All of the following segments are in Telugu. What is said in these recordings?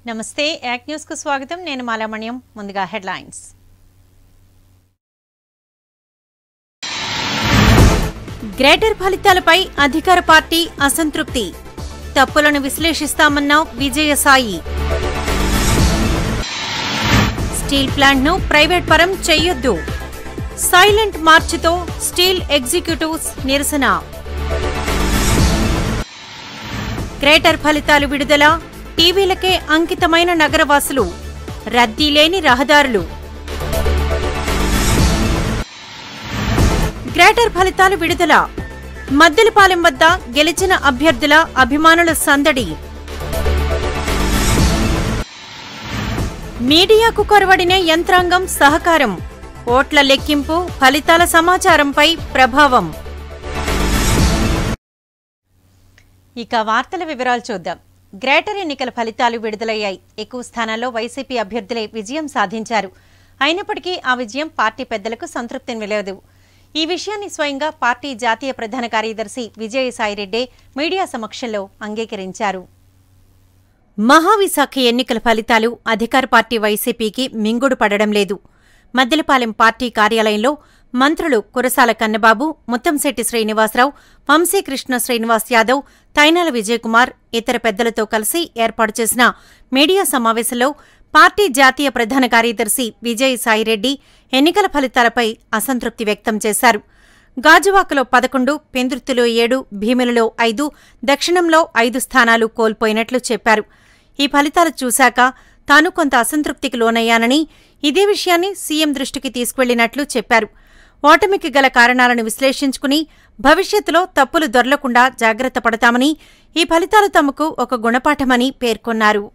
నమస్తే యాక్ న్యూస్ కు స్వాగతం నేను మాలామణ్యం ముందుగా హెడ్లైన్స్ గ్రేటర్ ఫలితాలపై అధికార పార్టీ అసంతృప్తి తప్పులను విశ్లేషిస్తామన్న విజయసాయి స్టీల్ ప్లాంట్ను ప్రైవేట్ పరం చెయ్యొద్దు సైలెంట్ మార్చితో స్టీల్ ఎగ్జిక్యూటివ్స్ నిరసన గ్రేటర్ ఫలితాలు విడుదల టీవీలకే అంకితమైన నగరవాసులు రద్దీ లేని రహదారులు గ్రేటర్ ఫలితాలు విడుదల మద్దెలపాలెం వద్ద గెలిచిన అభ్యర్థుల అభిమానుల సందడి మీడియాకు కొరవడిన యంత్రాంగం సహకారం ఓట్ల లెక్కింపు ఫలితాల సమాచారంపై ప్రభావం ఇక వార్తల వివరాలు చూద్దాం గ్రేటర్ ఎన్నికల ఫలితాలు విడుదలయ్యాయి ఎక్కువ స్థానాల్లో వైసీపీ అభ్యర్థులే విజయం సాధించారు అయినప్పటికీ ఆ విజయం పార్టీ పెద్దలకు సంతృప్తినివ్వలేదు ఈ విషయాన్ని స్వయంగా పార్టీ జాతీయ ప్రధాన కార్యదర్శి విజయసాయిరెడ్డి మీడియా సమక్షంలో అంగీకరించారు మహావిశాఖ ఎన్నికల ఫలితాలు అధికార పార్టీ వైసీపీకి మింగుడు పడడం లేదు మద్దెలపాలెం పార్టీ కార్యాలయంలో మంత్రులు కురసాల కన్నబాబు ముత్తంశెట్టి శ్రీనివాసరావు వంశీకృష్ణ శ్రీనివాస్ యాదవ్ తైనాల విజయకుమార్ ఇతర పెద్దలతో కలిసి ఏర్పాటు చేసిన మీడియా సమావేశంలో పార్టీ జాతీయ ప్రధాన కార్యదర్శి విజయ్ సాయిరెడ్డి ఎన్నికల ఫలితాలపై అసంతృప్తి వ్యక్తం చేశారు గాజువాకలో పదకొండు పెందుర్తిలో ఏడు భీములలో ఐదు దక్షిణంలో ఐదు స్థానాలు కోల్పోయినట్లు చెప్పారు ఈ ఫలితాలు చూశాక తాను కొంత అసంతృప్తికి లోనయ్యానని ఇదే విషయాన్ని సీఎం దృష్టికి తీసుకువెళ్లినట్లు చెప్పారు ఓటమికి గల కారణాలను విశ్లేషించుకుని భవిష్యత్తులో తప్పులు దొరలకుండా జాగ్రత్త పడతామని ఈ ఫలితాలు తమకు ఒక గుణపాఠమని పేర్కొన్నారు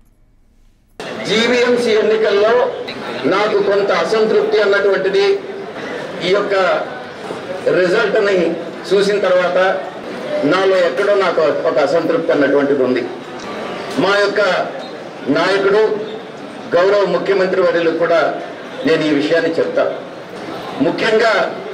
జీవీఎంసీ ఎన్నికల్లో నాకు కొంత అసంతృప్తి అన్నటువంటిది ఈ యొక్క రిజల్ట్ని చూసిన తర్వాత నాలో ఎక్కడో నాకు ఒక అసంతృప్తి అన్నటువంటిది ఉంది మా యొక్క నాయకుడు గౌరవ ముఖ్యమంత్రి వర్యులు కూడా నేను ఈ విషయాన్ని చెప్తా ముఖ్యంగా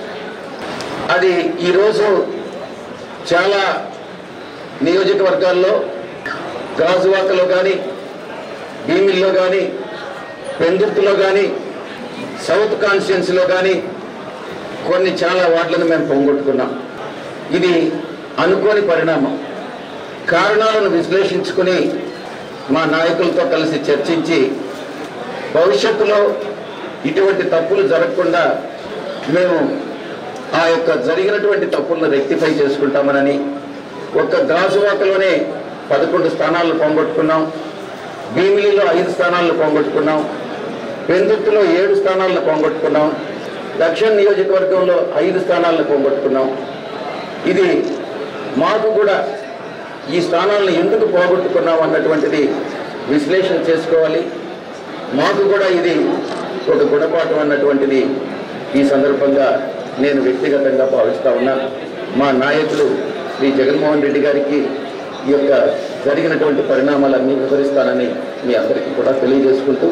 అది ఈరోజు చాలా నియోజకవర్గాల్లో గాజువాకలో కానీ భీమిల్లో కానీ పెందుర్తిలో కానీ సౌత్ కాన్స్టిట్యున్సీలో కానీ కొన్ని చాలా వార్డులను మేము పొంగొట్టుకున్నాం ఇది అనుకోని పరిణామం కారణాలను విశ్లేషించుకుని మా నాయకులతో కలిసి చర్చించి భవిష్యత్తులో ఇటువంటి తప్పులు జరగకుండా మేము ఆ యొక్క జరిగినటువంటి తప్పులను రెక్టిఫై చేసుకుంటామనని ఒక్క గాజువాకలోనే పదకొండు స్థానాలను పోగొట్టుకున్నాం భీమిలిలో ఐదు స్థానాలను పోగొట్టుకున్నాం పెందుర్తిలో ఏడు స్థానాలను పోగొట్టుకున్నాం దక్షిణ నియోజకవర్గంలో ఐదు స్థానాలను పోగొట్టుకున్నాం ఇది మాకు కూడా ఈ స్థానాలను ఎందుకు పోగొట్టుకున్నాం అన్నటువంటిది విశ్లేషణ చేసుకోవాలి మాకు కూడా ఇది ఒక గుణపాఠం అన్నటువంటిది ఈ సందర్భంగా నేను వ్యక్తిగతంగా భావిస్తా ఉన్నా మా నాయకుడు శ్రీ జగన్మోహన్ రెడ్డి గారికి ఈ యొక్క జరిగినటువంటి పరిణామాలన్నీ వివరిస్తానని మీ అందరికీ కూడా తెలియజేసుకుంటూ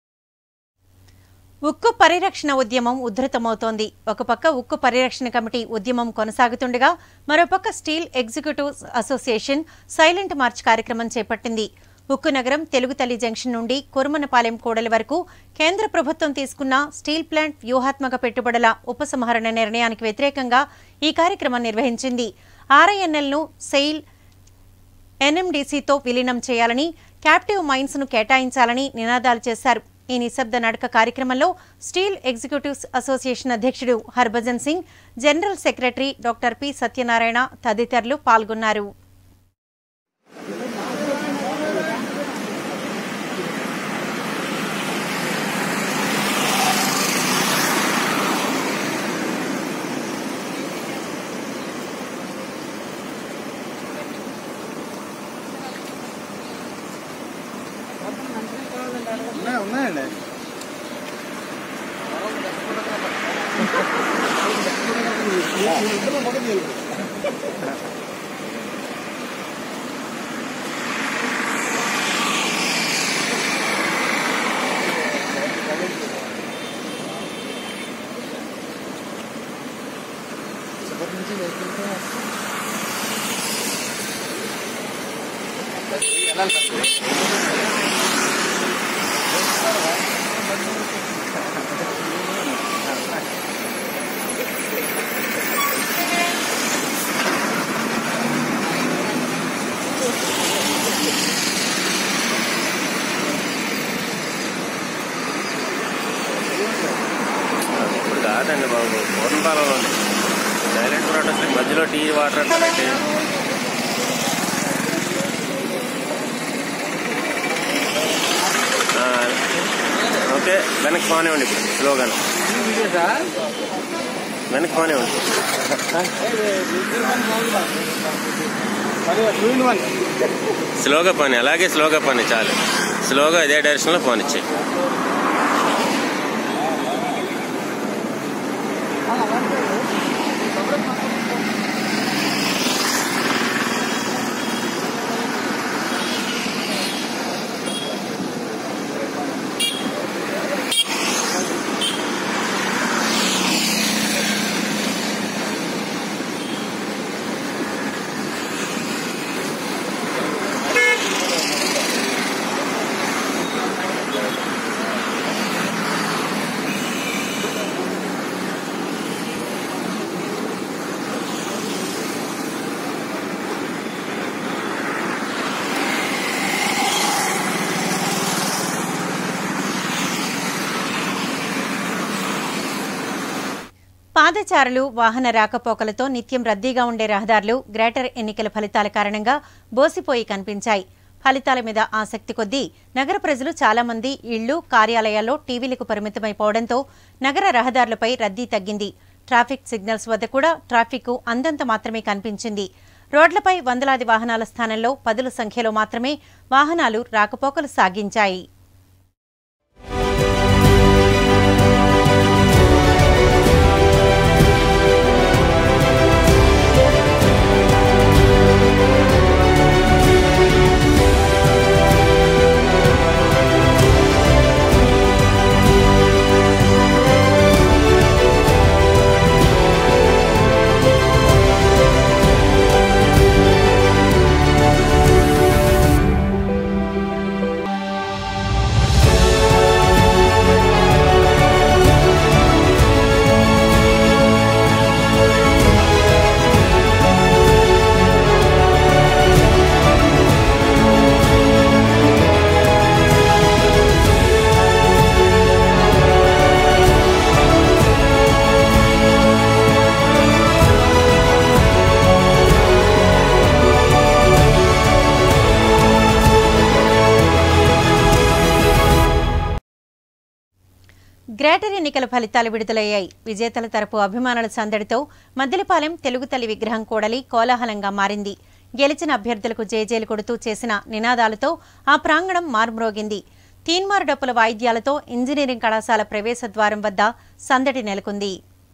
ఉక్కు పరిరక్షణ ఉద్యమం ఉధృతమవుతోంది ఒక పక్క ఉక్కు పరిరక్షణ కమిటీ ఉద్యమం కొనసాగుతుండగా మరోపక్క steel executives association silent march కార్యక్రమం చేపట్టింది ఉక్కు నగరం తెలుగు తల్లి జంక్షన్ నుండి కురుమనపాలెం కూడలి వరకు కేంద్ర ప్రభుత్వం తీసుకున్న స్టీల్ ప్లాంట్ వ్యూహాత్మక పెట్టుబడుల ఉపసంహరణ నిర్ణయానికి వ్యతిరేకంగా ఈ కార్యక్రమం నిర్వహించింది ఆర్ఐఎన్ఎల్ను సెయిల్ ఎన్ఎండీసీతో విలీనం చేయాలని క్యాప్టివ్ మైన్స్ ను కేటాయించాలని నినాదాలు చేశారు ఈ నిశ్శబ్ద నడక కార్యక్రమంలో స్టీల్ ఎగ్జిక్యూటివ్స్ అసోసియేషన్ అధ్యక్షుడు Harbhajan Singh general secretary doctor P Satyanarayana తదితరులు పాల్గొన్నారు ఉన్నాయి ఉన్నాయండి ఇప్పుడు కాదండి బాబు పూర్ణపాలలో ఉంది సైలెంట్ ప్రొటెస్ట్ మధ్యలో టీ వాటర్ అంటే ఓకే వెనక్కి పోనే ఉండి ఇప్పుడు స్లోగాను వెనక్కి పోనే ఉండి స్లోగా పోనీ అలాగే స్లోగా పోనీ చాలు స్లోగా ఇదే డైరెక్షన్లో పోనిచ్చాయి పాదచారులు వాహన రాకపోకలతో నిత్యం రద్దీగా ఉండే రహదారులు గ్రేటర్ ఎన్నికల ఫలితాల కారణంగా బోసిపోయి కనిపించాయి ఫలితాల మీద ఆసక్తి కొద్దీ నగర ప్రజలు చాలా మంది ఇళ్లు కార్యాలయాల్లో టీవీలకు పరిమితమైపోవడంతో నగర రహదారులపై రద్దీ తగ్గింది ట్రాఫిక్ సిగ్నల్స్ వద్ద కూడా ట్రాఫిక్ అందంత మాత్రమే కనిపించింది రోడ్లపై వందలాది వాహనాల స్థానంలో పదుల సంఖ్యలో మాత్రమే వాహనాలు రాకపోకలు సాగించాయి గ్రేటర్ ఎన్నికల ఫలితాలు విడుదలయ్యాయి విజేతల తరపు అభిమానుల సందడితో మద్దెలపాలెం తెలుగు తల్లి విగ్రహం కూడలి కోలాహలంగా మారింది గెలిచిన అభ్యర్థులకు జేజేలు కొడుతూ చేసిన నినాదాలతో ఆ ప్రాంగణం మారుమ్రోగింది తీన్మారు డప్పుల వాయిద్యాలతో ఇంజనీరింగ్ కళాశాల ప్రవేశ ద్వారం వద్ద సందడి నెలకొంది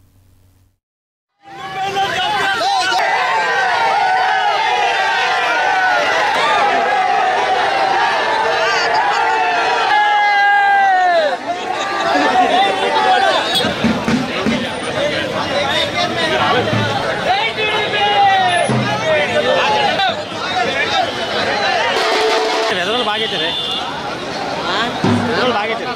వెదలు బాగైతే వెదలు బాగైతే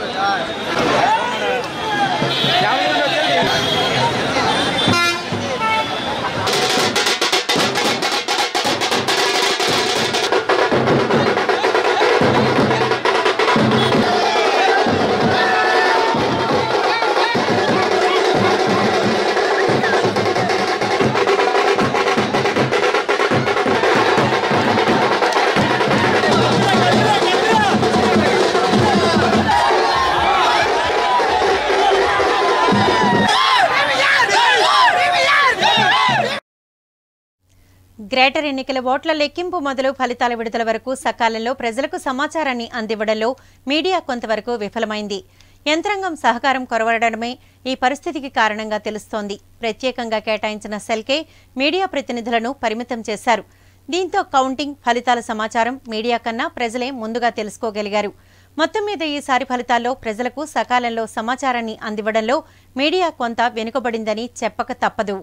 గ్రేటర్ ఎన్నికల ఓట్ల లెక్కింపు మొదలు ఫలితాల విడుదల వరకు సకాలంలో ప్రజలకు సమాచారాన్ని అందివ్వడంలో మీడియా కొంతవరకు విఫలమైంది యంత్రాంగం సహకారం కొరవడమే ఈ పరిస్థితికి కారణంగా తెలుస్తోంది ప్రత్యేకంగా కేటాయించిన సెల్కే మీడియా ప్రతినిధులను పరిమితం చేశారు దీంతో కౌంటింగ్ ఫలితాల సమాచారం మీడియా కన్నా ప్రజలే ముందుగా తెలుసుకోగలిగారు మొత్తం మీద ఈసారి ఫలితాల్లో ప్రజలకు సకాలంలో సమాచారాన్ని అందివ్వడంలో మీడియా కొంత వెనుకబడిందని చెప్పక తప్పదు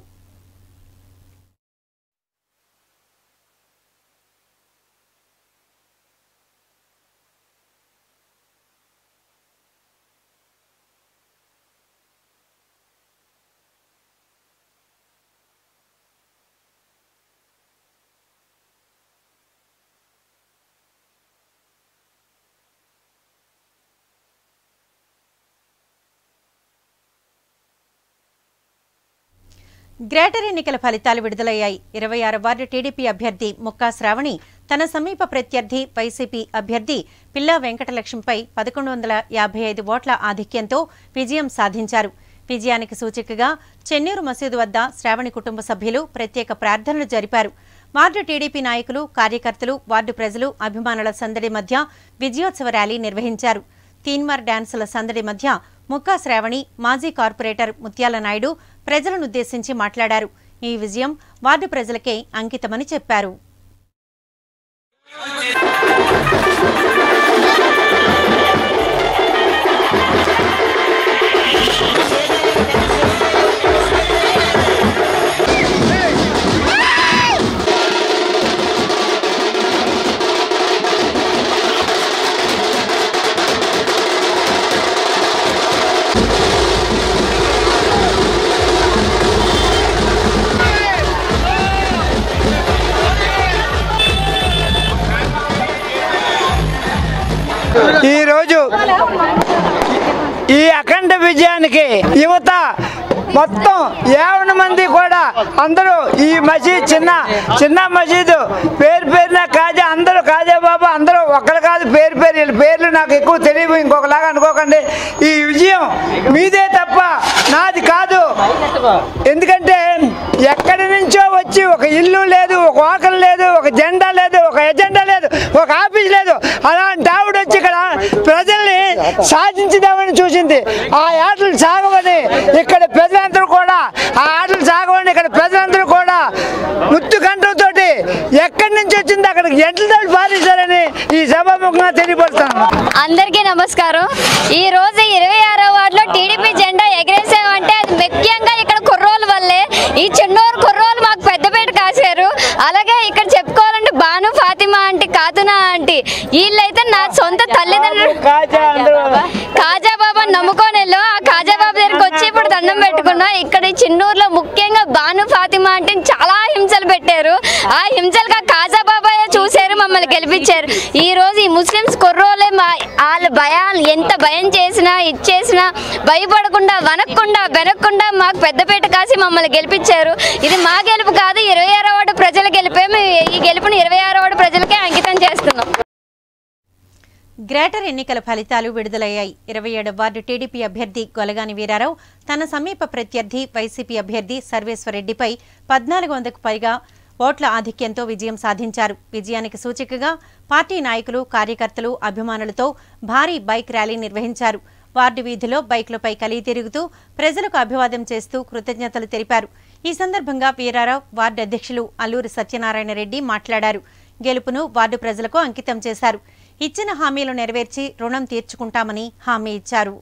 గ్రేటర్ ఎన్నికల ఫలితాలు విడుదలయ్యాయి ఇరవై ఆరు వార్డు టీడీపీ అభ్యర్థి ముక్కా శ్రావణి తన సమీప ప్రత్యర్థి వైసీపీ అభ్యర్థి పిల్లా వెంకటలక్ష్మిపై పదకొండు వందల యాభై ఐదు ఓట్ల ఆధిక్యంతో విజయం సాధించారు విజయానికి సూచికగా చెన్నూరు మసీదు వద్ద శ్రావణి కుటుంబ సభ్యులు ప్రత్యేక ప్రార్థనలు జరిపారు వార్డు టీడీపీ నాయకులు కార్యకర్తలు వార్డు ప్రజలు అభిమానుల సందడి మధ్య విజయోత్సవ ర్యాలీ నిర్వహించారు తీన్మార్ డాన్సుల సందడి మధ్య ముక్కా శ్రావణి మాజీ కార్పొరేటర్ ముత్యాల నాయుడు ప్రజలనుద్దేశించి మాట్లాడారు ఈ విజయం వార్డు ప్రజలకే అంకితమని చెప్పారు ఈరోజు ఈ అఖండ విజయానికి యువత మొత్తం యావన మంది కూడా అందరూ ఈ మసీద్ చిన్న చిన్న మసీదు పేరు పేరున కాజా అందరూ కాజా బాబా అందరూ ఒక్కరు కాదు పేరు పేరు వీళ్ళ పేర్లు నాకు ఎక్కువ తెలియదు ఇంకొకలాగా అనుకోకండి ఈ విజయం మీదే తప్ప నాది కాదు ఎందుకంటే ఎక్కడి నుంచో వచ్చి ఒక ఇల్లు లేదు ఒక వాకలు లేదు ఒక జెండా లేదు ఒక ఎజెండా లేదు ఒక ఆఫీస్ లేదు అలాంటి ఆవిడ వచ్చి ఇక్కడ ప్రజల్ని సాధించుదామని చూసింది ఆ ఆటలు సాగవని ఇక్కడ ప్రజలందరూ కూడా ఆ ఆటలు సాగవని ఇక్కడ ప్రజలందరూ కూడా ముత్తు కంఠంతోటి ఎక్కడి నుంచి వచ్చింది అక్కడికి ఎంటలతో పాలిస్తారని ఈ సభాముఖంగా తెలియపరుస్తాను అందరికీ నమస్కారం ఈ రోజు ఇరవై ఆరో వార్డులో టీడీపీ జెండా ఎగరేసామంటే అది ముఖ్యంగా ఇక్కడ కుర్రోలు వల్లే ఈ చిన్నోరు కుర్రోలు మాకు పెద్దపేట కాశారు అలాగే ఇక్కడ చెప్పుకోవాలంటే బాను ఫాతిమా ఆంటీ కాతునా ఆంటీ వీళ్ళైతే నా సొంత తల్లిదండ్రులు కాజా అందరూ కాజా బాబా నమ్ముకొని వెళ్ళాం ఆ కాజా బాబా దగ్గరికి వచ్చి ఇప్పుడు దండం పెట్టుకున్నాం ఇక్కడ ఈ చిన్నూరులో ముఖ్యంగా బాను ఫాతిమా అంటే చాలా హింసలు పెట్టారు ఆ హింసలుగా కాజా బాబాయే చూశారు మమ్మల్ని గెలిపించారు ఈ రోజు ఈ ముస్లిమ్స్ కుర్రోలే మా వాళ్ళ భయాలు ఎంత భయం చేసినా ఇచ్చేసినా భయపడకుండా వనక్కుండా వెనక్కుండా మాకు పెద్దపేట కాసి మమ్మల్ని గెలిపించారు ఇది మా గెలుపు కాదు ఇరవై ఆరో వార్డు ప్రజల గెలిపే మేము ఈ గెలుపుని ఇరవై ఆరో వార్డు ప్రజలకే అంకితం చేస్తున్నాం గ్రేటర్ ఎన్నికల ఫలితాలు విడుదలయ్యాయి ఇరవై ఏడు వార్డు టీడీపీ అభ్యర్థి గొలగాని వీరారావు తన సమీప ప్రత్యర్థి వైసీపీ అభ్యర్థి సర్వేశ్వరరెడ్డిపై పద్నాలుగు వందకు పైగా ఓట్ల ఆధిక్యంతో విజయం సాధించారు విజయానికి సూచికగా పార్టీ నాయకులు కార్యకర్తలు అభిమానులతో భారీ బైక్ ర్యాలీ నిర్వహించారు వార్డు వీధిలో బైక్లపై కలిగి తిరుగుతూ ప్రజలకు అభివాదం చేస్తూ కృతజ్ఞతలు తెలిపారు ఈ సందర్భంగా వీరారావు వార్డు అధ్యక్షులు అల్లూరి సత్యనారాయణ రెడ్డి మాట్లాడారు గెలుపును వార్డు ప్రజలకు అంకితం చేశారు ఇచ్చిన హామీలు నెరవేర్చి రుణం తీర్చుకుంటామని హామీ ఇచ్చారు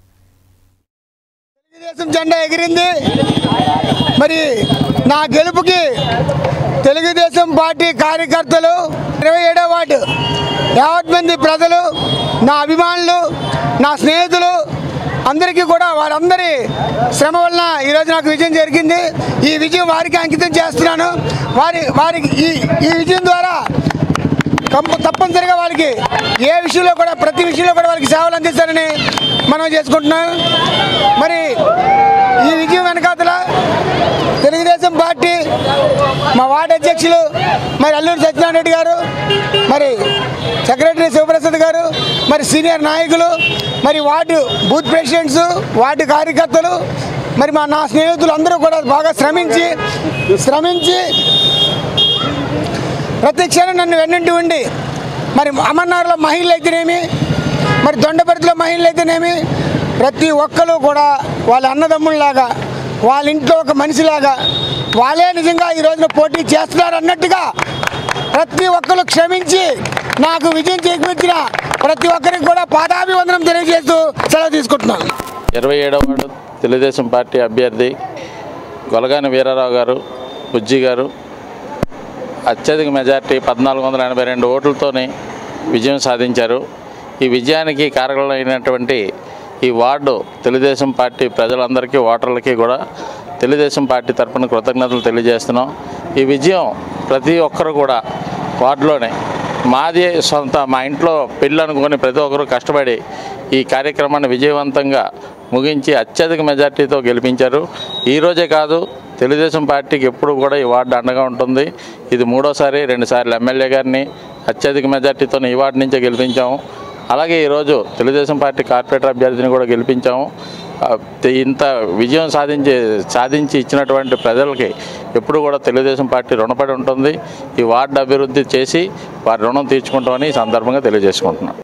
తెలుగుదేశం జెండా ఎగిరింది మరి నా గెలుపుకి తెలుగుదేశం పార్టీ కార్యకర్తలు ఇరవై ఏడో వార్డు యావత్ మంది ప్రజలు నా అభిమానులు నా స్నేహితులు అందరికీ కూడా వారందరి శ్రమ వలన ఈరోజు నాకు విజయం జరిగింది ఈ విజయం వారికి అంకితం చేస్తున్నాను వారి వారికి ఈ ఈ విజయం ద్వారా కంప తప్పనిసరిగా వాళ్ళకి ఏ విషయంలో కూడా ప్రతి విషయంలో కూడా వాళ్ళకి సేవలు అందిస్తారని మనం చేసుకుంటున్నాం మరి ఈ విజయం వెనకాతల తెలుగుదేశం పార్టీ మా వార్డు అధ్యక్షులు మరి అల్లూరి సత్యనారాయణ రెడ్డి గారు మరి సెక్రటరీ శివప్రసాద్ గారు మరి సీనియర్ నాయకులు మరి వార్డు బూత్ ప్రెసిడెంట్స్ వార్డు కార్యకర్తలు మరి మా నా స్నేహితులు అందరూ కూడా బాగా శ్రమించి శ్రమించి ప్రతి క్షణం నన్ను వెన్నంటి ఉండి మరి అమర్నాథ్లో మహిళలు అయితేనేమి మరి దొండపరిధిలో మహిళలు అయితేనేమి ప్రతి ఒక్కరు కూడా వాళ్ళ అన్నదమ్ముళ్ళలాగా వాళ్ళ ఇంట్లో ఒక మనిషిలాగా వాళ్ళే నిజంగా ఈ రోజున పోటీ చేస్తున్నారు అన్నట్టుగా ప్రతి ఒక్కరు క్షమించి నాకు విజయం చేకూర్చిన ప్రతి ఒక్కరికి కూడా పాదాభివందనం తెలియజేస్తూ సెలవు తీసుకుంటున్నాను ఇరవై ఏడవ వార్డు తెలుగుదేశం పార్టీ అభ్యర్థి గొలగాని వీరారావు గారు బుజ్జి గారు అత్యధిక మెజార్టీ పద్నాలుగు వందల ఎనభై రెండు ఓట్లతోని విజయం సాధించారు ఈ విజయానికి కారకులైనటువంటి ఈ వార్డు తెలుగుదేశం పార్టీ ప్రజలందరికీ ఓటర్లకి కూడా తెలుగుదేశం పార్టీ తరఫున కృతజ్ఞతలు తెలియజేస్తున్నాం ఈ విజయం ప్రతి ఒక్కరు కూడా వార్డులోనే మాది సొంత మా ఇంట్లో పెళ్ళి అనుకొని ప్రతి ఒక్కరు కష్టపడి ఈ కార్యక్రమాన్ని విజయవంతంగా ముగించి అత్యధిక మెజార్టీతో గెలిపించారు ఈరోజే కాదు తెలుగుదేశం పార్టీకి ఎప్పుడు కూడా ఈ వార్డు అండగా ఉంటుంది ఇది మూడోసారి రెండుసార్లు ఎమ్మెల్యే గారిని అత్యధిక మెజార్టీతో ఈ వార్డు నుంచే గెలిపించాము అలాగే ఈరోజు తెలుగుదేశం పార్టీ కార్పొరేటర్ అభ్యర్థిని కూడా గెలిపించాము ఆ, ఇంత విజయం సాధించి సాధించి ఇచ్చినటువంటి ప్రజలకి ఎప్పుడు కూడా తెలుగుదేశం పార్టీ రుణపడి ఉంటుంది ఈ వార్డు అభివృద్ధి చేసి వారి రుణం తీర్చుకుంటామని ఈ సందర్భంగా తెలియజేసుకుంటున్నాం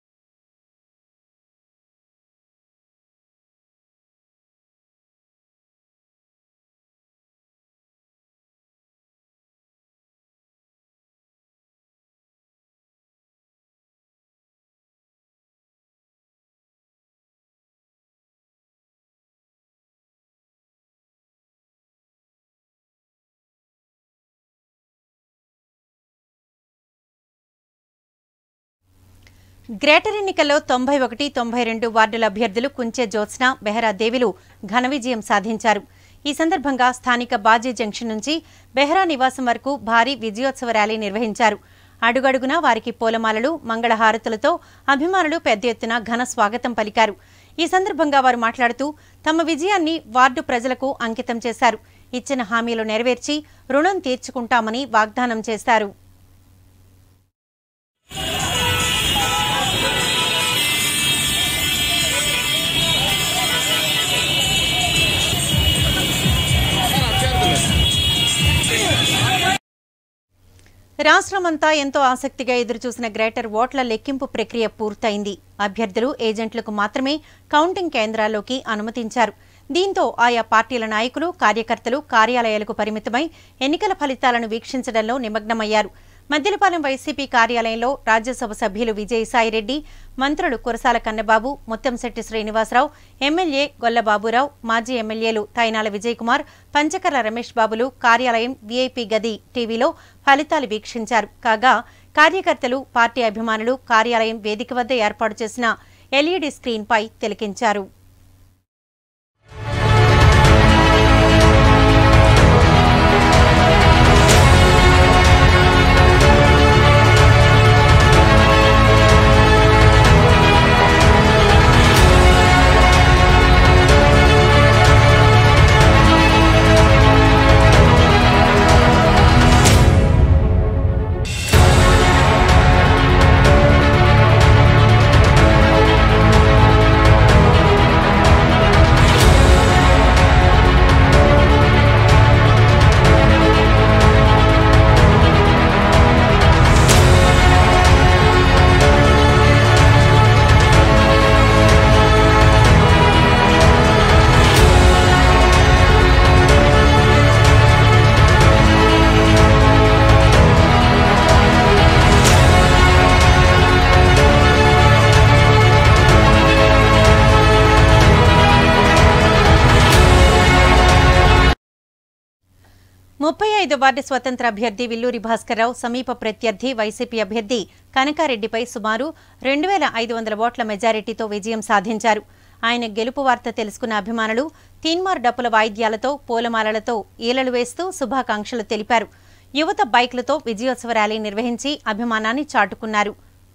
గ్రేటర్ ఎన్నికల్లో తొంభై ఒకటి తొంభై రెండు వార్డుల అభ్యర్థులు కుంచె జ్యోత్స్న బెహరా దేవిలు ఘన విజయం సాధించారు ఈ సందర్భంగా స్థానిక బాజీ జంక్షన్ నుంచి బెహ్రా నివాసం వరకు భారీ విజయోత్సవ ర్యాలీ నిర్వహించారు అడుగడుగునా వారికి పూలమాలలు మంగళహారతులతో అభిమానులు పెద్ద ఎత్తున ఘన స్వాగతం పలికారు ఈ సందర్భంగా వారు మాట్లాడుతూ తమ విజయాన్ని వార్డు ప్రజలకు అంకితం చేశారు ఇచ్చిన హామీలు నెరవేర్చి రుణం తీర్చుకుంటామని వాగ్దానం చేశారు రాష్ట్రమంతా ఎంతో ఆసక్తిగా ఎదురుచూసిన గ్రేటర్ ఓట్ల లెక్కింపు ప్రక్రియ పూర్తయింది అభ్యర్థులు ఏజెంట్లకు మాత్రమే కౌంటింగ్ కేంద్రాల్లోకి అనుమతించారు దీంతో ఆయా పార్టీల నాయకులు కార్యకర్తలు కార్యాలయాలకు పరిమితమై ఎన్నికల ఫలితాలను వీక్షించడంలో నిమగ్నమయ్యారు మద్దిలపాలెం వైసీపీ కార్యాలయంలో రాజ్యసభ సభ్యులు విజయసాయిరెడ్డి మంత్రులు కురసాల కన్నబాబు ముత్తంశెట్టి శ్రీనివాసరావు ఎమ్మెల్యే గొల్లబాబురావు మాజీ ఎమ్మెల్యేలు తైనాల విజయకుమార్ పంచకర్ల రమేష్ బాబులు కార్యాలయం వీఐపీ గది టీవీలో ఫలితాలు వీక్షించారు కాగా కార్యకర్తలు పార్టీ అభిమానులు కార్యాలయం వేదిక వద్ద ఏర్పాటు చేసిన ఎల్ఈడీ స్క్రీన్పై తిలకించారు ముప్పై ఐదు వార్డు స్వతంత్ర అభ్యర్థి విల్లూరి భాస్కర్రావు సమీప ప్రత్యర్థి వైసీపీ అభ్యర్థి కనకారెడ్డిపై సుమారు రెండు వేల ఐదు వందల ఓట్ల మెజారిటీతో విజయం సాధించారు ఆయన గెలుపు వార్త తెలుసుకున్న అభిమానులు తీన్మార్ డప్పుల వాయిద్యాలతో పూలమాలలతో ఈలలు వేస్తూ శుభాకాంక్షలు తెలిపారు యువత బైక్లతో విజయోత్సవ ర్యాలీ నిర్వహించి అభిమానాన్ని చాటుకున్నారు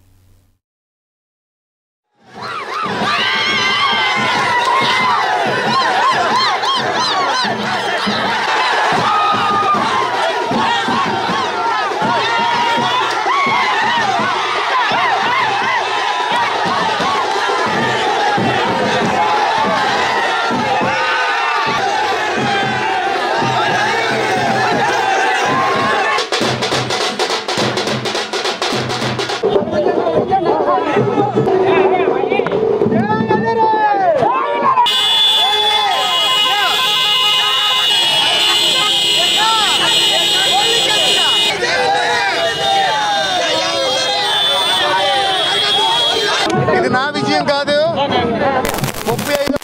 ఇది నా విజయం కాదు ముప్పై ఐదు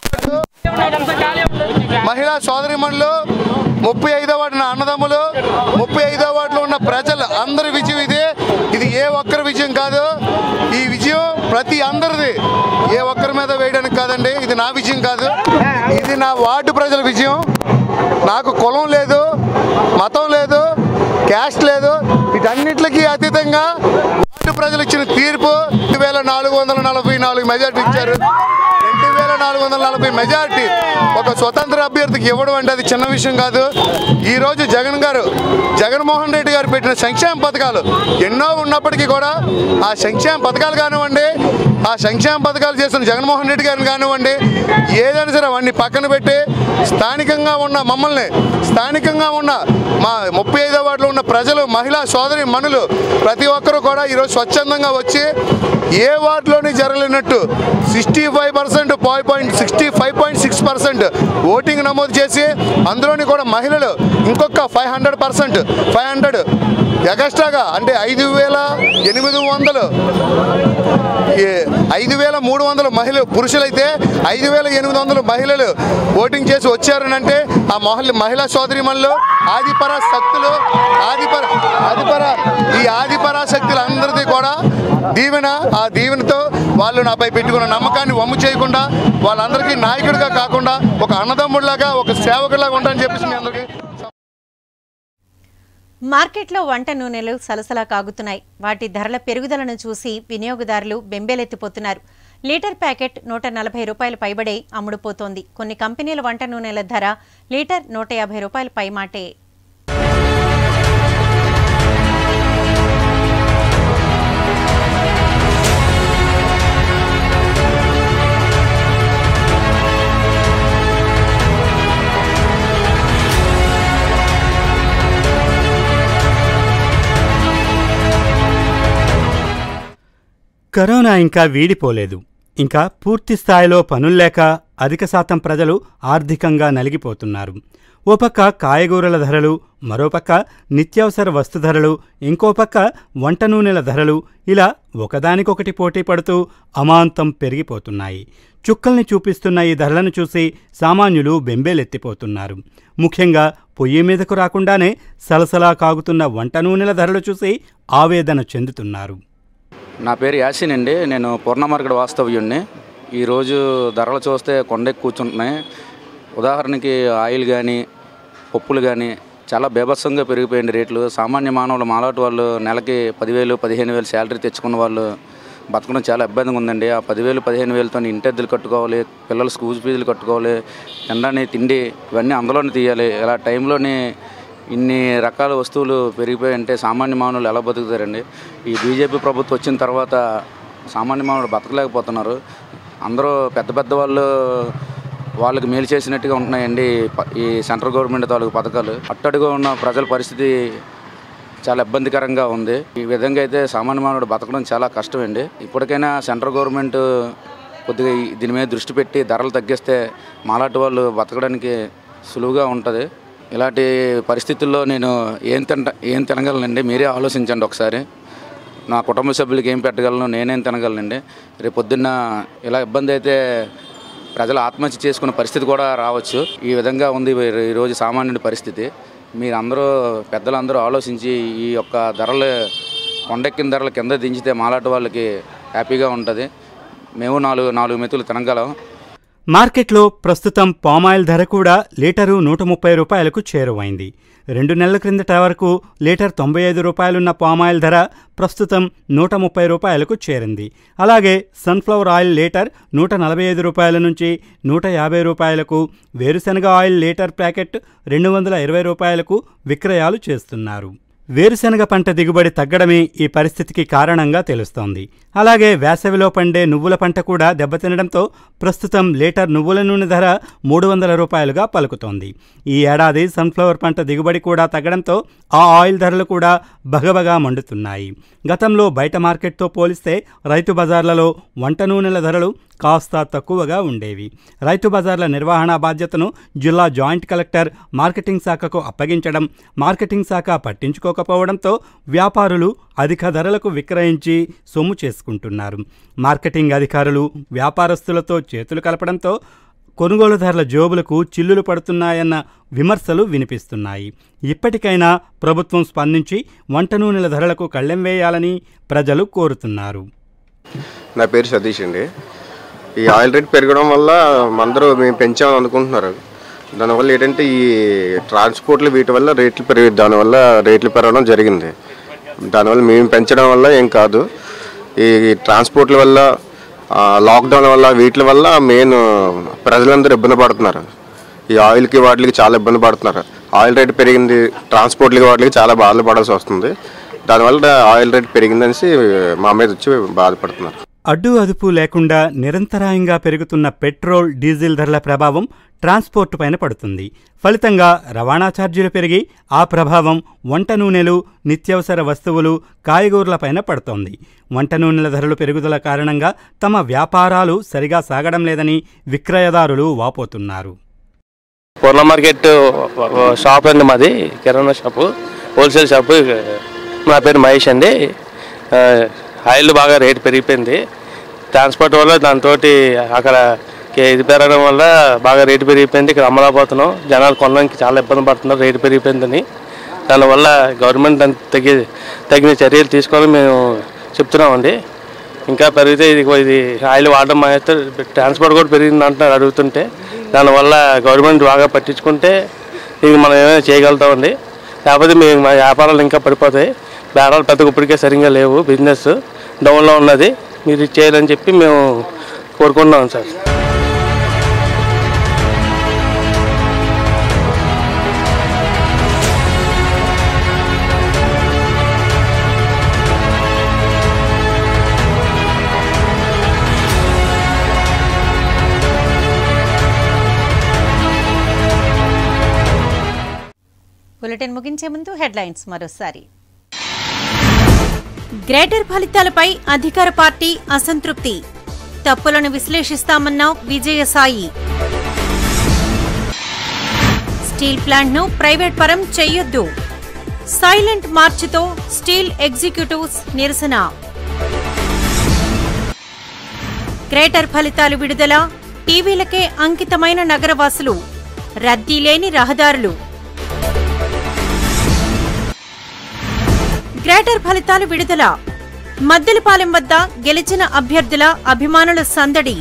మహిళా సోదరిమణులు ముప్పై ఐదో వార్డు నా అన్నదమ్ములు ముప్పై ఐదో వార్డులో ఉన్న ప్రజలు అందరి విజయం ఇది ఇది ఏ ఒక్కరి విజయం కాదు ఈ విజయం ప్రతి అందరిది ఏ ఒక్కరి మీద వేయడానికి కాదండి ఇది నా విజయం కాదు ఇది నా వార్డు ప్రజల విజయం నాకు కులం లేదు మతం లేదు క్యాస్ట్ లేదు వీటన్నిటికీ అతీతంగా వార్డు ప్రజలు ఇచ్చిన తీర్పు రెండు వేల నాలుగు వందల నలభై నాలుగు మెజార్టీ ఇచ్చారు రెండు వేల నాలుగు వందల నలభై మెజారిటీ ఒక స్వతంత్ర అభ్యర్థికి ఇవ్వడం అంటే అది చిన్న విషయం కాదు ఈరోజు జగన్ గారు జగన్మోహన్ రెడ్డి గారు పెట్టిన సంక్షేమ పథకాలు ఎన్నో ఉన్నప్పటికీ కూడా ఆ సంక్షేమ పథకాలు కానివ్వండి ఆ సంక్షేమ పథకాలు చేసిన జగన్మోహన్ రెడ్డి గారిని కానివ్వండి ఏదైనా సరే అవన్నీ పక్కన పెట్టి స్థానికంగా ఉన్న మమ్మల్ని స్థానికంగా ఉన్న మా ముప్పై ఐదో వార్డులో ఉన్న ప్రజలు మహిళా సోదరి మనులు ప్రతి ఒక్కరూ కూడా ఈరోజు స్వచ్ఛందంగా వచ్చి ఏ వార్డులోని జరగలేనట్టు sixty five percent point sixty five point six percent voting నమోదు చేసి అందులోని కూడా మహిళలు ఇంకొక five hundred percent five hundred ఎగస్ట్రాగా అంటే ఐదు వేల ఎనిమిది వందలు ఈ ఐదు వేల మూడు వందల మహిళలు పురుషులైతే ఐదు వేల ఎనిమిది వందల మహిళలు ఓటింగ్ చేసి వచ్చారనంటే ఆ మహిళ మహిళా సోదరిమణులు ఆదిపరా శక్తులు ఆదిపర ఆదిపర ఈ ఆదిపరా శక్తులు అందరిది కూడా దీవెన ఆ దీవెనతో వాళ్ళు నాపై పెట్టుకున్న నమ్మకాన్ని వమ్ము చేయకుండా వాళ్ళందరికీ నాయకుడిగా కాకుండా ఒక అన్నదమ్ముడిలాగా ఒక సేవకుడిలాగా ఉంటారని చెప్పేసి మీ అందరికీ మార్కెట్లో వంట నూనెలు సలసలా కాగుతున్నాయి వాటి ధరల పెరుగుదలను చూసి వినియోగదారులు బెంబేలెత్తిపోతున్నారు లీటర్ ప్యాకెట్ నూట నలభై రూపాయలు పైబడే అమ్ముడుపోతోంది కొన్ని కంపెనీల వంట నూనెల ధర లీటర్ నూట యాభై రూపాయల పైమాటే కరోనా ఇంకా వీడిపోలేదు ఇంకా పూర్తి స్థాయిలో పనుల్లేక అధిక శాతం ప్రజలు ఆర్థికంగా నలిగిపోతున్నారు ఓ పక్క కాయగూరల ధరలు మరోపక్క నిత్యావసర వస్తు ధరలు ఇంకో పక్క వంట నూనెల ధరలు ఇలా ఒకదానికొకటి పోటీ పడుతూ అమాంతం పెరిగిపోతున్నాయి చుక్కల్ని చూపిస్తున్న ఈ ధరలను చూసి సామాన్యులు బెంబేలెత్తిపోతున్నారు ముఖ్యంగా పొయ్యి మీదకు రాకుండానే సలసలా కాగుతున్న వంట నూనెల ధరలు చూసి ఆవేదన చెందుతున్నారు నా పేరు యాసిన్ అండి నేను పూర్ణ మార్కెట్ వాస్తవ్యుణ్ణి ఈరోజు ధరలు చూస్తే కొండెక్కి కూర్చుంటున్నాయి ఉదాహరణకి ఆయిల్ కానీ పప్పులు కానీ చాలా బీభత్సంగా పెరిగిపోయింది రేట్లు సామాన్య మానవులు మాలాటి వాళ్ళు నెలకి పదివేలు పదిహేను వేలు శాలరీ తెచ్చుకున్న వాళ్ళు బతకడం చాలా ఇబ్బందిగా ఉందండి ఆ పదివేలు పదిహేను వేలతో ఇంటెద్దలు కట్టుకోవాలి పిల్లలు స్కూల్ ఫీజులు కట్టుకోవాలి తినడానికి తిండి ఇవన్నీ అందులోనే తీయాలి ఇలా టైంలోనే ఇన్ని రకాల వస్తువులు పెరిగిపోయాయంటే సామాన్య మానవులు ఎలా బతుకుతారండి ఈ బీజేపీ ప్రభుత్వం వచ్చిన తర్వాత సామాన్య మానవులు బతకలేకపోతున్నారు అందరూ పెద్ద పెద్ద వాళ్ళు వాళ్ళకి మేలు చేసినట్టుగా ఉంటున్నాయండి ప- ఈ సెంట్రల్ గవర్నమెంట్ తాలూకు పథకాలు అట్టడుగా ఉన్న ప్రజల పరిస్థితి చాలా ఇబ్బందికరంగా ఉంది ఈ విధంగా అయితే సామాన్య మానవుడు బతకడం చాలా కష్టమండి ఇప్పటికైనా సెంట్రల్ గవర్నమెంట్ కొద్దిగా ఈ- దీని మీద దృష్టి పెట్టి ధరలు తగ్గిస్తే మాలాంటి వాళ్ళు బతకడానికి సులువుగా ఉంటుంది ఇలాంటి పరిస్థితుల్లో నేను ఏం తింట ఏం తినగలనండి మీరే ఆలోచించండి ఒకసారి నా కుటుంబ సభ్యులకి ఏం పెట్టగలను నేనేం తినగలనండి రేపు పొద్దున్న ఇలా ఇబ్బంది అయితే ప్రజలు ఆత్మహత్య చేసుకునే పరిస్థితి కూడా రావచ్చు ఈ విధంగా ఉంది ఈ- ఈరోజు సామాన్యుడి పరిస్థితి మీరందరూ పెద్దలందరూ ఆలోచించి ఈ యొక్క ధరలు కొండెక్కిన ధరలు కింద దించితే మాలాంటి వాళ్ళకి హ్యాపీగా ఉంటుంది మేము నాలుగు నాలుగు మెతులు తినగలం మార్కెట్లో ప్రస్తుతం పామాయిల్ ధర కూడా లీటరు నూట ముప్పై రూపాయలకు చేరువైంది రెండు నెలల క్రిందట వరకు లీటర్ తొంభై ఐదు రూపాయలున్న పామాయిల్ ధర ప్రస్తుతం నూట ముప్పై రూపాయలకు చేరింది అలాగే సన్ఫ్లవర్ ఆయిల్ లీటర్ నూట నలభై ఐదు రూపాయల నుంచి నూట యాభై రూపాయలకు వేరుశనగ ఆయిల్ లీటర్ ప్యాకెట్ రెండు వందల ఇరవై రూపాయలకు విక్రయాలు చేస్తున్నారు వేరుశనగ పంట దిగుబడి తగ్గడమే ఈ పరిస్థితికి కారణంగా తెలుస్తోంది అలాగే వేసవిలో పండే నువ్వుల పంట కూడా దెబ్బతినడంతో ప్రస్తుతం లీటర్ నువ్వుల నూనె ధర మూడు వందల రూపాయలుగా పలుకుతోంది ఈ ఏడాది సన్ఫ్లవర్ పంట దిగుబడి కూడా తగ్గడంతో ఆ ఆయిల్ ధరలు కూడా బగబగా మండుతున్నాయి గతంలో బయట మార్కెట్తో పోలిస్తే రైతు బజార్లలో వంట నూనెల ధరలు కాస్త తక్కువగా ఉండేవి రైతు బజార్ల నిర్వహణ బాధ్యతను జిల్లా జాయింట్ కలెక్టర్ మార్కెటింగ్ శాఖకు అప్పగించడం మార్కెటింగ్ శాఖ పట్టించుకోకపోవడంతో వ్యాపారులు అధిక ధరలకు విక్రయించి సొమ్ము చేసుకుంటున్నారు మార్కెటింగ్ అధికారులు వ్యాపారస్తులతో చేతులు కలపడంతో కొనుగోలుదారుల జోబులకు చిల్లులు పడుతున్నాయన్న విమర్శలు వినిపిస్తున్నాయి ఇప్పటికైనా ప్రభుత్వం స్పందించి వంట నూనెల ధరలకు కళ్ళెం వేయాలని ప్రజలు కోరుతున్నారు నా పేరు సతీష్ అండి ఈ ఆయిల్ రేట్ పెరగడం వల్ల అందరూ మేము పెంచామని అనుకుంటున్నారు దానివల్ల ఏంటంటే ఈ ట్రాన్స్పోర్ట్లు వీటి వల్ల రేట్లు పెరిగి దానివల్ల రేట్లు పెరగడం జరిగింది దానివల్ల మేము పెంచడం వల్ల ఏం కాదు ఈ ట్రాన్స్పోర్ట్ల వల్ల ఆ, లాక్డౌన్ వల్ల వీటి వల్ల మెయిన్ ప్రజలందరూ ఇబ్బంది పడుతున్నారు ఈ ఆయిల్కి వాటికి చాలా ఇబ్బంది పడుతున్నారు ఆయిల్ రేట్ పెరిగింది ట్రాన్స్పోర్ట్లకి వాటికి చాలా బాధలు పడాల్సి వస్తుంది దానివల్ల ఆయిల్ రేట్ పెరిగిందనేసి మా మీద వచ్చి బాధపడుతున్నారు అడ్డు అదుపు లేకుండా నిరంతరాయంగా పెరుగుతున్న పెట్రోల్ డీజిల్ ధరల ప్రభావం ట్రాన్స్పోర్ట్ పైన పడుతుంది ఫలితంగా రవాణా ఛార్జీలు పెరిగి ఆ ప్రభావం వంట నూనెలు నిత్యావసర వస్తువులు కాయగూరలపైన పడుతోంది వంట నూనెల ధరలు పెరుగుదల కారణంగా తమ వ్యాపారాలు సరిగా సాగడం లేదని విక్రయదారులు వాపోతున్నారు పూర్ణ మార్కెట్ షాప్ అండి మాది కిరాణా షాపు హోల్సేల్ షాపు నా పేరు మహేష్ అండి ఆ, ఆయిల్ బాగా రేట్ పెరిగిపోయింది ట్రాన్స్పోర్ట్ వల్ల దాంతో అక్కడ కే- ఇది పెరగడం వల్ల బాగా రేటు పెరిగిపోయింది ఇక్కడ అమలాపోతున్నాం జనాలు కొనడానికి చాలా ఇబ్బంది పడుతున్నారు రేటు పెరిగిపోయిందని దానివల్ల గవర్నమెంట్ దానికి తగి తగిన చర్యలు తీసుకోవాలని మేము చెప్తున్నామండి ఇంకా పెరిగితే ఇది ఇది ఆయిల్ వాడడం మానేస్తే ట్రాన్స్పోర్ట్ కూడా పెరిగింది అంటున్నారు అడుగుతుంటే దానివల్ల గవర్నమెంట్ బాగా పట్టించుకుంటే ఇది మనం ఏమైనా చేయగలుగుతామండి లేకపోతే మేము మా వ్యాపారాలు ఇంకా పడిపోతాయి బేరాలు పెద్దగా ఇప్పటికే సరిగ్గా లేవు బిజినెస్ డౌన్లో ఉన్నది మీరు ఇది చేయాలని చెప్పి మేము కోరుకుంటున్నాం సార్ బులెటిన్ ముగించే ముందు హెడ్లైన్స్ మరోసారి గ్రేటర్ ఫలితాలపై అధికార పార్టీ అసంతృప్తి తప్పులను విశ్లేషిస్తామన్న విజయసాయి స్టీల్ ప్లాంట్ను ప్రైవేట్ పరం చెయ్యొద్దు సైలెంట్ మార్చితో స్టీల్ ఎగ్జిక్యూటివ్స్ నిరసన గ్రేటర్ ఫలితాలు విడుదల టీవీలకే అంకితమైన నగరవాసులు రద్దీ లేని రహదారులు గ్రేటర్ ఫలితాలు విడుదల మద్దెలపాలెం వద్ద గెలిచిన అభ్యర్థుల అభిమానుల సందడి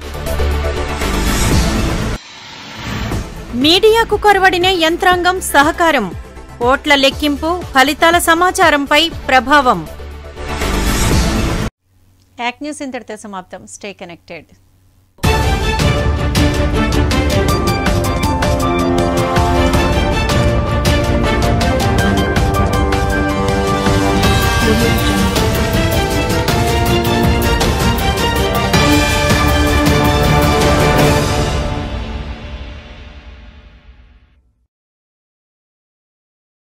మీడియాకు కొరవడిన యంత్రాంగం సహకారం ఓట్ల లెక్కింపు ఫలితాల సమాచారంపై ప్రభావం యాక్ న్యూస్ ఇంతటితో సమాప్తం స్టే కనెక్టెడ్